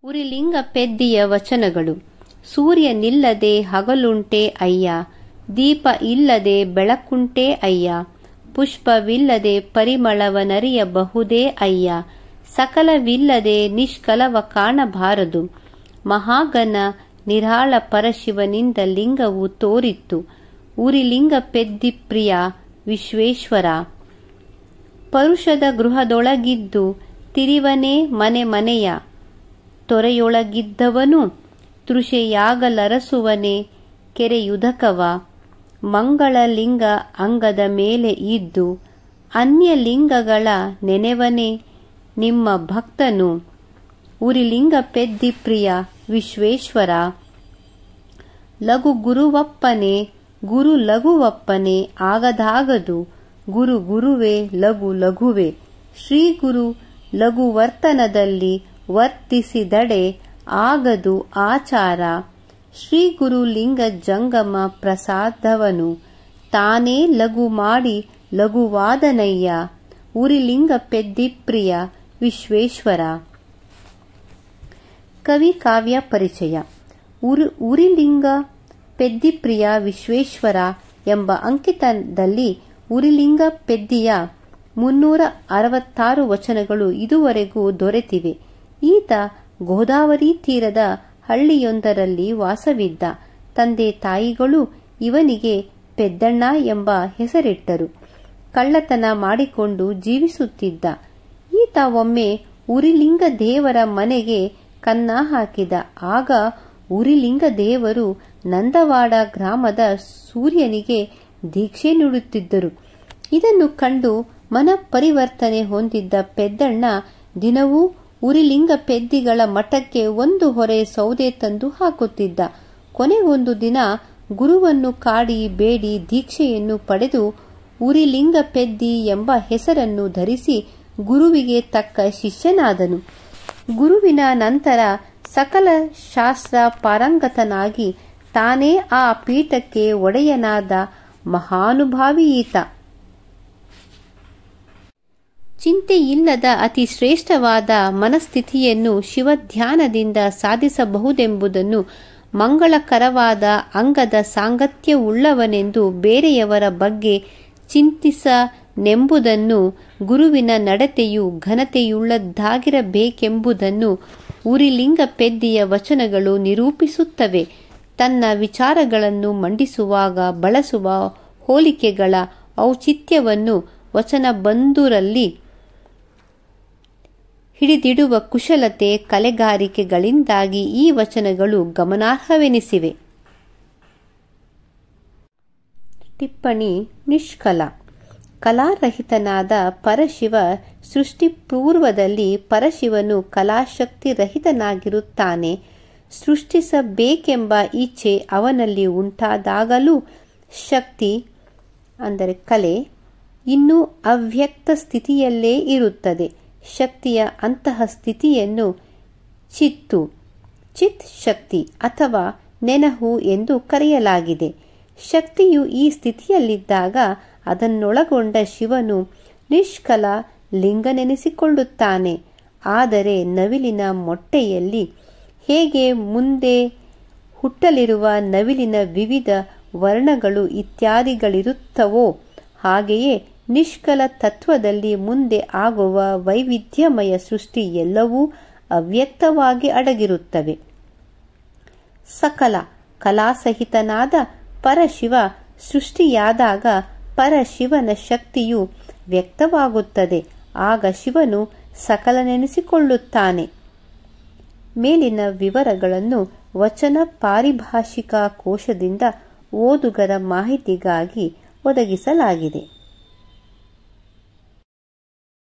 ಉರಿಲಿಂಗ ಪೆದ್ದಿಯ ವಚನಗಳು ಸೂರ್ಯನಿಲ್ಲದೆ ಹಗಲುಂಟೆ ಅಯ್ಯ ದೀಪ ಇಲ್ಲದೆ ಬೆಳಕುಂಟೆ ಅಯ್ಯ ಪುಷ್ಪವಿಲ್ಲದೆ ಪರಿಮಳವನರಿಯಬಹುದೇ ಅಯ್ಯ ಸಕಲವಿಲ್ಲದೆ ನಿಷ್ಕಲವ ಕಾಣಬಾರದು ಮಹಾಗನ ನಿರಾಳ ಪರಶಿವನಿಂದ ಲಿಂಗವು ತೋರಿತ್ತು ಉರಿಲಿಂಗ ಪೆದ್ದಿಪ್ರಿಯ ವಿಶ್ವೇಶ್ವರ ಪರುಷದ ಗೃಹದೊಳಗಿದ್ದು ತಿರಿವನೇ ಮನೆ ಮನೆಯ ತೊರೆಯೊಳಗಿದ್ದವನು ತೃಷೆಯಾಗಲರಸುವನೆ ಕೆರೆಯುದಕವ ಮಂಗಳಲಿಂಗ ಅಂಗದ ಮೇಲೆ ಇದ್ದು ಅನ್ಯಲಿಂಗಗಳ ನೆನೆವನೆ ನಿಮ್ಮ ಭಕ್ತನು ಉರಿಲಿಂಗ ಪೆದ್ದಿಪ್ರಿಯ ವಿಶ್ವೇಶ್ವರ ಲಘು ಗುರುವಪ್ಪನೆ ಗುರು ಲಘುವಪ್ಪನೆ ಆಗದಾಗದು ಗುರು ಗುರುವೇ ಲಘು ಲಘುವೆ ಶ್ರೀ ಗುರು ಲಘುವರ್ತನದಲ್ಲಿ ವರ್ತಿಸಿದಡೆ ಆಗದು ಆಚಾರ ಶ್ರೀ ಗುರು ಲಿಂಗ ಜಂಗಮ ಪ್ರಸಾದವನು ತಾನೇ ಲಘು ಮಾಡಿ ಲಘುವಾದನಯ್ಯ ಉರಿಲಿಂಗ ಪೆದ್ದಿಪ್ರಿಯ ವಿಶ್ವೇಶ್ವರ ಕವಿ ಕಾವ್ಯ ಪರಿಚಯ ಉರು ಉರಿಲಿಂಗ ಪೆದ್ದಿಪ್ರಿಯ ವಿಶ್ವೇಶ್ವರ ಎಂಬ ಅಂಕಿತದಲ್ಲಿ ಉರಿಲಿಂಗ ಪೆದ್ದಿಯ ಮುನ್ನೂರ ಅರವತ್ತಾರು ವಚನಗಳು ಇದುವರೆಗೂ ದೊರೆತಿವೆ ಈತ ಗೋದಾವರಿ ತೀರದ ಹಳ್ಳಿಯೊಂದರಲ್ಲಿ ವಾಸವಿದ್ದ ತಂದೆ ತಾಯಿಗಳು ಇವನಿಗೆ ಪೆದ್ದಣ್ಣ ಎಂಬ ಹೆಸರಿಟ್ಟರು ಕಳ್ಳತನ ಮಾಡಿಕೊಂಡು ಜೀವಿಸುತ್ತಿದ್ದ ಈತ ಒಮ್ಮೆ ಉರಿಲಿಂಗ ದೇವರ ಮನೆಗೆ ಕನ್ನ ಹಾಕಿದ ಆಗ ಉರಿಲಿಂಗ ದೇವರು ನಂದವಾಡ ಗ್ರಾಮದ ಸೂರ್ಯನಿಗೆ ದೀಕ್ಷೆ ನೀಡುತ್ತಿದ್ದರು ಇದನ್ನು ಕಂಡು ಮನ ಪರಿವರ್ತನೆ ಹೊಂದಿದ್ದ ಪೆದ್ದಣ್ಣ ದಿನವೂ ಉರಿಲಿಂಗ ಪೆದ್ದಿಗಳ ಮಠಕ್ಕೆ ಒಂದು ಹೊರೆ ಸೌದೆ ತಂದು ಹಾಕುತ್ತಿದ್ದ ಕೊನೆಗೊಂದು ದಿನ ಗುರುವನ್ನು ಕಾಡಿ ಬೇಡಿ ದೀಕ್ಷೆಯನ್ನು ಪಡೆದು ಉರಿಲಿಂಗ ಪೆದ್ದಿ ಎಂಬ ಹೆಸರನ್ನು ಧರಿಸಿ ಗುರುವಿಗೆ ತಕ್ಕ ಶಿಷ್ಯನಾದನು ಗುರುವಿನ ನಂತರ ಸಕಲ ಶಾಸ್ತ್ರ ಪಾರಂಗತನಾಗಿ ತಾನೇ ಆ ಪೀಠಕ್ಕೆ ಒಡೆಯನಾದ ಮಹಾನುಭಾವಿ ಈತ ಚಿಂತೆಯಿಲ್ಲದ ಅತಿ ಶ್ರೇಷ್ಠವಾದ ಮನಸ್ಥಿತಿಯನ್ನು ಶಿವಧ್ಯಾನದಿಂದ ಸಾಧಿಸಬಹುದೆಂಬುದನ್ನು ಮಂಗಳಕರವಾದ ಅಂಗದ ಸಾಂಗತ್ಯವುಳ್ಳವನೆಂದು ಬೇರೆಯವರ ಬಗ್ಗೆ ಚಿಂತಿಸನೆಂಬುದನ್ನು ಗುರುವಿನ ನಡತೆಯು ಘನತೆಯುಳ್ಳದ್ದಾಗಿರಬೇಕೆಂಬುದನ್ನು ಉರಿಲಿಂಗ ಪೆದ್ದಿಯ ವಚನಗಳು ನಿರೂಪಿಸುತ್ತವೆ ತನ್ನ ವಿಚಾರಗಳನ್ನು ಮಂಡಿಸುವಾಗ ಬಳಸುವ ಹೋಲಿಕೆಗಳ ಔಚಿತ್ಯವನ್ನು ವಚನಬಂಧುರಲ್ಲಿ ಹಿಡಿದಿಡುವ ಕುಶಲತೆ ಕಲೆಗಾರಿಕೆಗಳಿಂದಾಗಿ ಈ ವಚನಗಳು ಗಮನಾರ್ಹವೆನಿಸಿವೆ ಟಿಪ್ಪಣಿ ನಿಷ್ಕಲ ಕಲಾರಹಿತನಾದ ಪರಶಿವ ಸೃಷ್ಟಿಪೂರ್ವದಲ್ಲಿ ಪರಶಿವನು ಕಲಾಶಕ್ತಿ ರಹಿತನಾಗಿರುತ್ತಾನೆ ಸೃಷ್ಟಿಸಬೇಕೆಂಬ ಇಚ್ಛೆ ಅವನಲ್ಲಿ ಉಂಟಾದಾಗಲೂ ಶಕ್ತಿ ಅಂದರೆ ಕಲೆ ಇನ್ನೂ ಅವ್ಯಕ್ತ ಸ್ಥಿತಿಯಲ್ಲೇ ಇರುತ್ತದೆ ಶಕ್ತಿಯ ಅಂತಹ ಸ್ಥಿತಿಯನ್ನು ಚಿತ್ತು ಚಿತ್ ಶಕ್ತಿ ಅಥವಾ ನೆನಹು ಎಂದು ಕರೆಯಲಾಗಿದೆ ಶಕ್ತಿಯು ಈ ಸ್ಥಿತಿಯಲ್ಲಿದ್ದಾಗ ಅದನ್ನೊಳಗೊಂಡ ಶಿವನು ನಿಷ್ಕಲ ಲಿಂಗನೆನಿಸಿಕೊಳ್ಳುತ್ತಾನೆ ಆದರೆ ನವಿಲಿನ ಮೊಟ್ಟೆಯಲ್ಲಿ ಹೇಗೆ ಮುಂದೆ ಹುಟ್ಟಲಿರುವ ನವಿಲಿನ ವಿವಿಧ ವರ್ಣಗಳು ಇತ್ಯಾದಿಗಳಿರುತ್ತವೋ ಹಾಗೆಯೇ ನಿಷ್ಕಲ ತತ್ವದಲ್ಲಿ ಮುಂದೆ ಆಗುವ ವೈವಿಧ್ಯಮಯ ಸೃಷ್ಟಿ ಎಲ್ಲವೂ ಅವ್ಯಕ್ತವಾಗಿ ಅಡಗಿರುತ್ತವೆ ಸಕಲ ಕಲಾಸಹಿತನಾದ ಪರಶಿವ ಸೃಷ್ಟಿಯಾದಾಗ ಪರಶಿವನ ಶಕ್ತಿಯು ವ್ಯಕ್ತವಾಗುತ್ತದೆ ಆಗ ಶಿವನು ಸಕಲನೆನಿಸಿಕೊಳ್ಳುತ್ತಾನೆ ಮೇಲಿನ ವಿವರಗಳನ್ನು ವಚನ ಪಾರಿಭಾಷಿಕ ಕೋಶದಿಂದ ಓದುಗರ ಮಾಹಿತಿಗಾಗಿ ಒದಗಿಸಲಾಗಿದೆ